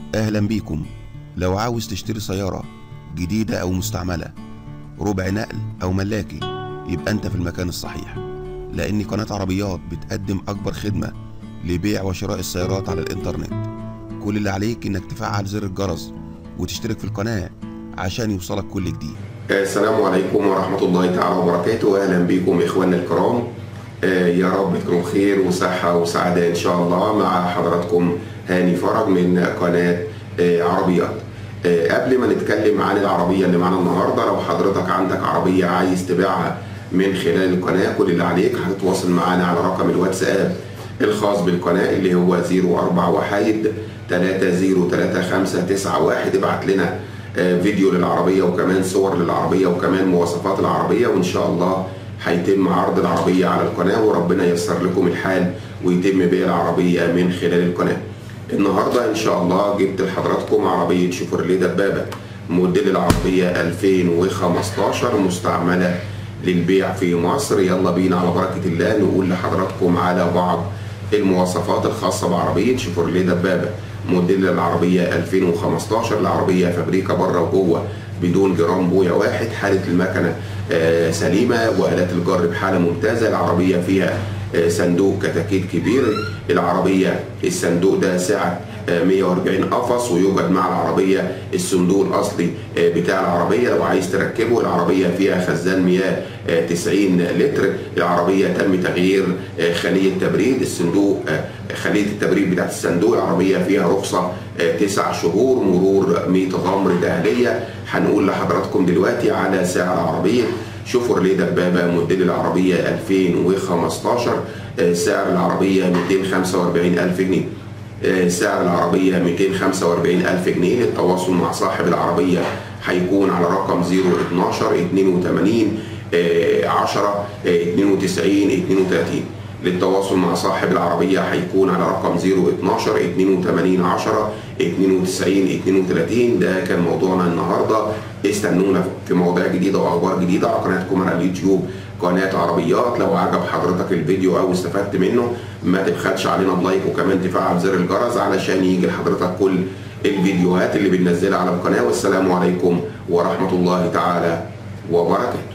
أهلا بيكم لو عاوز تشتري سيارة جديدة أو مستعملة ربع نقل أو ملاكي يبقى أنت في المكان الصحيح لأن قناة عربيات بتقدم أكبر خدمة لبيع وشراء السيارات على الإنترنت كل اللي عليك إنك تفعل زر الجرس وتشترك في القناة عشان يوصلك كل جديد السلام عليكم ورحمة الله تعالى وبركاته أهلا بكم إخواننا الكرام آه، يا رب تكونوا بخير وصحة وسعادة إن شاء الله مع حضراتكم هاني فرج من قناة آه، عربيات آه، قبل ما نتكلم عن العربية اللي معانا النهاردة لو حضرتك عندك عربية عايز تبيعها من خلال القناة كل اللي عليك هتتواصل معانا على رقم الواتساب الخاص بالقناة اللي هو 04 وحيد 303591 ابعت لنا آه، فيديو للعربية وكمان صور للعربية وكمان مواصفات العربية وإن شاء الله هيتم عرض العربية على القناة وربنا ييسر لكم الحال ويتم بيع العربية من خلال القناة النهاردة إن شاء الله جبت لحضراتكم عربية شيفروليه دبابة موديل العربية 2015 مستعملة للبيع في مصر يلا بينا على بركة الله نقول لحضراتكم على بعض المواصفات الخاصة بعربية شيفروليه دبابة موديل العربية 2015 العربية فابريكا بره وجوه بدون جرام بويا واحد حالة المكنة آه، سليمة وآلات الجر بحالة ممتازة العربية فيها آه، صندوق كتاكيت كبير العربية الصندوق ده سعة آه، 140 قفص ويوجد مع العربية الصندوق الأصلي آه، بتاع العربية لو عايز تركبه العربية فيها خزان مياه آه، 90 لتر العربية تم تغيير آه، خلية تبريد الصندوق آه، خلية التبريد بتاعت الصندوق العربية فيها رخصة آه، تسع شهور مرور 100 غمر دهلية هنقول لحضراتكم دلوقتي على سعر العربية شوفرليه دبابة موديل العربية 2015 آه، سعر العربية 245 ألف جنيه آه، سعر العربية 245 ألف جنيه للتواصل مع صاحب العربية هيكون على رقم 012 82 آه، 10 آه، 92 32 للتواصل مع صاحب العربية هيكون على رقم 012 82 10 92 32 ده كان موضوعنا النهارده استنونا في مواضيع جديدة وأخبار جديدة على قناتكم على اليوتيوب قناة عربيات لو عجب حضرتك الفيديو أو استفدت منه ما تبخلش علينا بلايك وكمان تفعل زر الجرس علشان يجي لحضرتك كل الفيديوهات اللي بننزلها على القناة والسلام عليكم ورحمة الله تعالى وبركاته